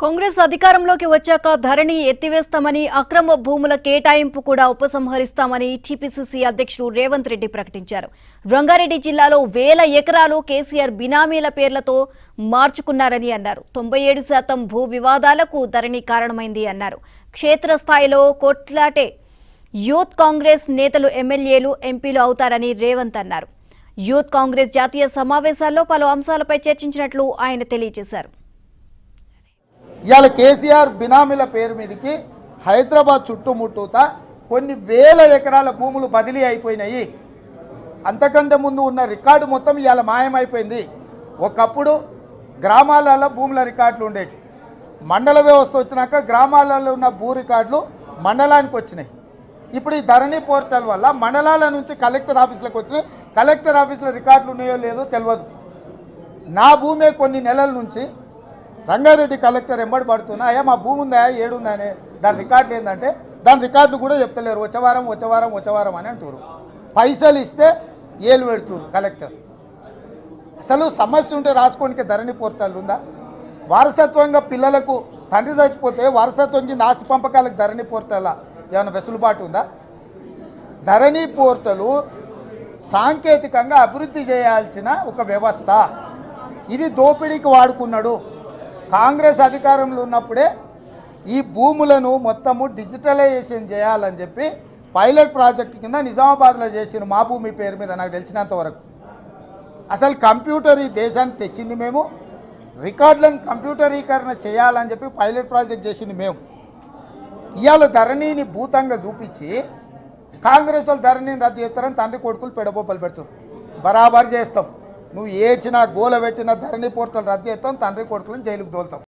కాంగ్రెస్ అధికారంలోకి వచ్చాక ధరణి ఎత్తివేస్తామని అక్రమ భూముల కేటాయింపు కూడా ఉపసంహరిస్తామని టీపీసీసీ అధ్యక్షుడు రేవంత్ రెడ్డి ప్రకటించారు రంగారెడ్డి జిల్లాలో వేల ఎకరాలు కేసీఆర్ బినామీల పేర్లతో మార్చుకున్నారని అన్నారు తొంభై ఏడు శాతం భూ వివాదాలకు ధరణి కారణమైంది అన్నారు క్షేత్రస్థాయిలో కొట్లాటే యూత్ కాంగ్రెస్ నేతలు ఎమ్మెల్యేలు ఎంపీలు అవుతారని రేవంత్ అన్నారు యూత్ కాంగ్రెస్ జాతీయ సమావేశాల్లో పలు అంశాలపై చర్చించినట్లు ఆయన తెలియజేశారు ఇవాళ కేసీఆర్ బినామీల పేరు మీదకి హైదరాబాద్ చుట్టుముట్టూత కొన్ని వేల ఎకరాల భూములు బదిలీ అయిపోయినాయి అంతకంటే ముందు ఉన్న రికార్డు మొత్తం ఇవాళ మాయమైపోయింది ఒకప్పుడు గ్రామాలలో భూముల రికార్డులు ఉండేవి మండల వ్యవస్థ వచ్చినాక గ్రామాలలో ఉన్న భూ రికార్డులు మండలానికి వచ్చినాయి ఇప్పుడు ఈ ధరణి పోర్టల్ వల్ల మండలాల నుంచి కలెక్టర్ ఆఫీసులకు వచ్చినాయి కలెక్టర్ ఆఫీసులో రికార్డులు ఉన్నాయో లేదో తెలియదు నా భూమే కొన్ని నెలల నుంచి రంగారెడ్డి కలెక్టర్ ఎంబడి పడుతున్నా అయ్యా మా భూమి ఉందా ఏడుందా అని దాని రికార్డులు ఏంటంటే దాని రికార్డులు కూడా చెప్తలేరు వచ్చే వారం వచ్చే వారం వచ్చే వారం అని అంటారు పైసలు ఇస్తే ఏలు పెడుతురు కలెక్టర్ అసలు సమస్య ఉంటే రాసుకోనికి ధరణి పోర్టల్ ఉందా వారసత్వంగా పిల్లలకు తండ్రి చచ్చిపోతే వారసత్వం కింద ఆస్తి పంపకాలకు ధరణి పోర్టల్ ఏమైనా వెసులుబాటు ఉందా ధరణి పోర్టలు సాంకేతికంగా అభివృద్ధి చేయాల్సిన ఒక వ్యవస్థ ఇది దోపిడీకి వాడుకున్నాడు కాంగ్రెస్ అధికారంలో ఉన్నప్పుడే ఈ భూములను మొత్తము డిజిటలైజేషన్ చేయాలని చెప్పి పైలట్ ప్రాజెక్ట్ కింద నిజామాబాద్లో చేసిన మా భూమి పేరు మీద నాకు తెలిసినంత వరకు అసలు కంప్యూటర్ ఈ దేశానికి తెచ్చింది మేము రికార్డులను కంప్యూటరీకరణ చేయాలని చెప్పి పైలట్ ప్రాజెక్ట్ చేసింది మేము ఇవాళ ధరణిని భూతంగా చూపించి కాంగ్రెస్ వాళ్ళు ధరణిని రద్దు చేస్తారని తండ్రి కొడుకులు పెడబొప్పలు పెడుతారు బరాబర్ చేస్తాం నువ్వు ఏడ్చినా గోల పెట్టిన ధరణి పోర్టల్ రద్దు చేస్తాం తండ్రి కొడుకులను జైలుకు దోలుతాం